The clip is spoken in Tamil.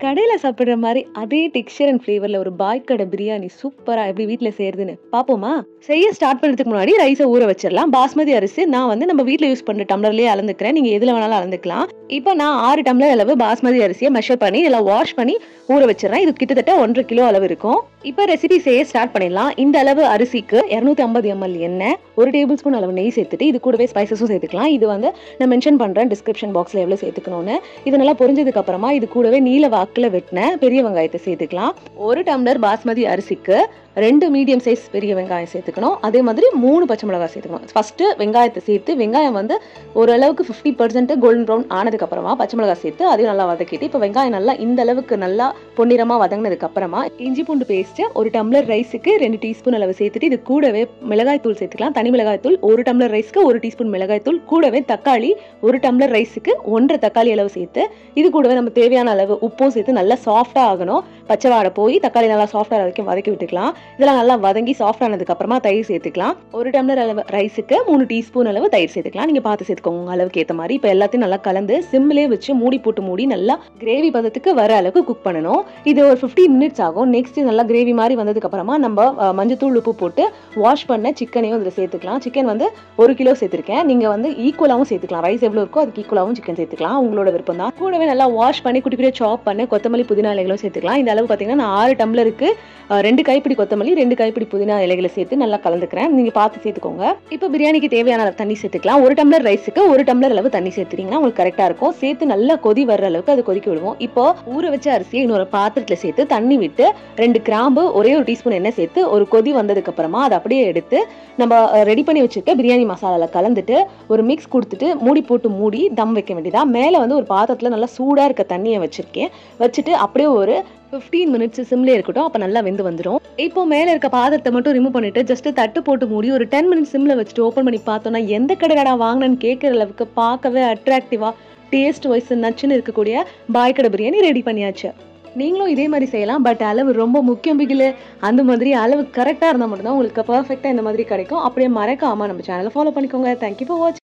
கடையில சாப்பிடுற மாதிரி அதே டெக்ஸ்சர் அண்ட் ஃப்ளேவர்ல ஒரு பாய் கடை பிரியாணி சூப்பரா எப்படி வீட்ல செய்யறதுன்னு பாப்போமா செய்ய ஸ்டார்ட் பண்றதுக்கு முன்னாடி ரைஸை ஊற வச்சிடலாம் பாஸ்மதி அரிசி நான் வந்து நம்ம வீட்ல யூஸ் பண்ற டம்ளர்லயே அளந்துக்கிறேன் நீங்க எதுல வேணாலும் அளந்துக்கலாம் இப்போ நான் ஆறு டம்ளர் அளவு பாஸ்மதி அரிசியை மெஷர் பண்ணி இதெல்லாம் வாஷ் பண்ணி ஊற வச்சிடறேன் இது கிட்டத்தட்ட ஒன்றரை கிலோ அளவு இருக்கும் இப்போ ரெசிபி செய்ய ஸ்டார்ட் பண்ணிடலாம் இந்த அளவு அரிசிக்கு இரநூத்தி ஐம்பது எம்எல் எண்ணெய் ஒரு டேபிள் ஸ்பூன் அளவு நெய் சேர்த்துட்டு இது கூடவே ஸ்பைசஸும் சேர்த்துக்கலாம் இது வந்து நான் மென்ஷன் பண்றேன் டிஸ்கிரிப்ஷன் பாக்ஸ்ல எவ்வளவு சேர்த்துக்கணும்னு இது நல்லா பொரிஞ்சதுக்கு அப்புறமா இது கூடவே நீல வாக்குல வெட்டின பெரிய வெங்காயத்தை சேர்த்துக்கலாம் ஒரு டம்ளர் பாஸ்மதி அரிசிக்கு ரெண்டு மீடியம் சைஸ் பெரிய வெங்காயம் சேர்த்துக்கணும் அதே மாதிரி மூணு பச்சை மிளகாய் சேர்த்துக்கணும் ஃபர்ஸ்ட் வெங்காயத்தை சேர்த்து வெங்காயம் வந்து ஓரளவுக்கு ஃபிஃப்டி பர்சன்ட் கோல்டன் ப்ரௌன் ஆனதுக்கு அப்புறமா பச்சை மிளகாய் சேர்த்து அதையும் நல்லா வதக்கிட்டு இப்போ வெங்காயம் நல்லா இந்த அளவுக்கு நல்லா பொன்னிறமா வதங்கினதுக்கு அப்புறமா இஞ்சி பூண்டு பேஸ்ட் ஒரு டம்ளர் ரைஸுக்கு ரெண்டு டீஸ்பூன் அளவு சேர்த்துட்டு இது கூடவே மிளகாய் தூள் சேர்த்துக்கலாம் தனி மிளகாய் தூள் ஒரு டம்ளர் ரைஸ்க்கு ஒரு டீஸ்பூன் மிளகாய் தூள் கூடவே தக்காளி ஒரு டம்ளர் ரைஸுக்கு ஒன்றரை தக்காளி அளவு சேர்த்து இது கூடவே நம்ம தேவையான அளவு உப்பும் சேர்த்து நல்லா சாஃப்டா ஆகணும் பச்சை வாடை போய் தக்காளி நல்லா சாஃப்டா வரைக்கும் வதக்கி விட்டுக்கலாம் இதெல்லாம் நல்லா வதங்கி சாஃப்ட் ஆனதுக்கு அப்புறமா தயிர் சேர்த்துக்கலாம் ஒரு டம்ளர் அளவு ரைஸுக்கு மூணு டீஸ்பூன் அளவு தயிர் சேர்த்துக்கலாம் நீங்க பார்த்து சேர்த்துக்கோங்க உங்க அளவுக்கு ஏற்ற மாதிரி இப்போ எல்லாத்தையும் நல்லா கலந்து சிம்லே வச்சு மூடி போட்டு மூடி நல்லா கிரேவி பதத்துக்கு வர அளவுக்கு குக் பண்ணணும் இது ஒரு 15 மினிட்ஸ் ஆகும் நெக்ஸ்ட் நல்லா கிரேவி மாதிரி வந்ததுக்கு அப்புறமா நம்ம அஹ், மஞ்சத்தூள் உப்பு போட்டு வாஷ் பண்ண சிக்கனையும் இதில் சேர்த்துக்கலாம் சிக்கன் வந்து ஒரு கிலோ சேர்த்துருக்கேன் நீங்க வந்து ஈக்குவலாகவும் சேர்த்துக்கலாம் ரைஸ் எவ்வளோ இருக்கோ அதுக்கு ஈக்குவலாகவும் சிக்கன் சேர்த்துக்கலாம் உங்களோட விருப்பம் தான் கூடவே நல்லா வாஷ் பண்ணி குட்டி குட்டியாக சாப் பண்ணி கொத்தமல்லி புதினா இலைகளும் சேர்த்துக்கலாம் இந்த அளவு பார்த்தீங்கன்னா நான் ஆறு டம்ளருக்கு அஹ், ரெண்டு கைப்பிடி கொத்தமல்லி ரெண்டு கைப்பிடி புதினா இலைகளை சேர்த்து நல்லா கலந்துக்கிறேன் நீங்க பார்த்து சேர்த்துக்கோங்க இப்போ பிரியாணிக்கு தேவையான அளவு தண்ணி சேர்த்துக்கலாம் ஒரு டம்ளர் ரைஸுக்கு ஒரு டம்ளர் அளவு தண்ணி சேர்த்துட்டீங்கன்னா உங்களுக்கு கரெக்டா இருக்கும் சேர்த்து நல்லா கொதி வர்ற அளவுக்கு அது கொதிக்க விடுவோம் இப்போ ஊற வச்ச அரிசியை இன்னொரு பாத்திரத்துல சேர்த்து தண்ணி விட்டு ரெண்டு கிராம்பு ஒரே ஒரு டீஸ்பூன் எண்ணெய் சேர்த்து ஒரு கொதி வந்ததுக்கு அப்புறமா அதை அப்படியே எடுத்து நம்ம ரெடி பண்ணி வச்சிருக்க பிரியாணி மசாலால கலந்துட்டு ஒரு மிக்ஸ் கொடுத்துட்டு மூடி போட்டு மூடி தம் வைக்க வேண்டியதா மேலே வந்து ஒரு பாத்திரத்துல நல்லா சூடா இருக்க தண்ணியை வச்சிருக்கேன் வச்சுட்டு அப்படியே ஒரு 15 மினிட்ஸ் சிம்லே இருக்கட்டும் அப்போ நல்லா வெந்து வந்துடும் இப்போ மேலே இருக்க பாத்திரத்தை மட்டும் ரிமூவ் பண்ணிட்டு ஜஸ்ட் தட்டு போட்டு மூடி ஒரு டென் மினிட்ஸ் சிம்ல வச்சுட்டு ஓப்பன் பண்ணி பார்த்தோம்னா எந்த கடைடா வாங்கினேன்னு கேட்குற அளவுக்கு பார்க்கவே அட்ராக்டிவா டேஸ்ட் வைஸ் நச்சுன்னு இருக்கக்கூடிய பாய் கடை பிரியாணி ரெடி பண்ணியாச்சு நீங்களும் இதே மாதிரி செய்யலாம் பட் அளவு ரொம்ப முக்கியம் பிகிலு அந்த மாதிரி அளவு கரெக்டாக இருந்தால் மட்டும்தான் உங்களுக்கு பர்ஃபெக்டாக இந்த மாதிரி கிடைக்கும் அப்படியே மறக்காம நம்ம சேனலை ஃபாலோ பண்ணிக்கோங்க தேங்க்யூ ஃபார் வாட்ச்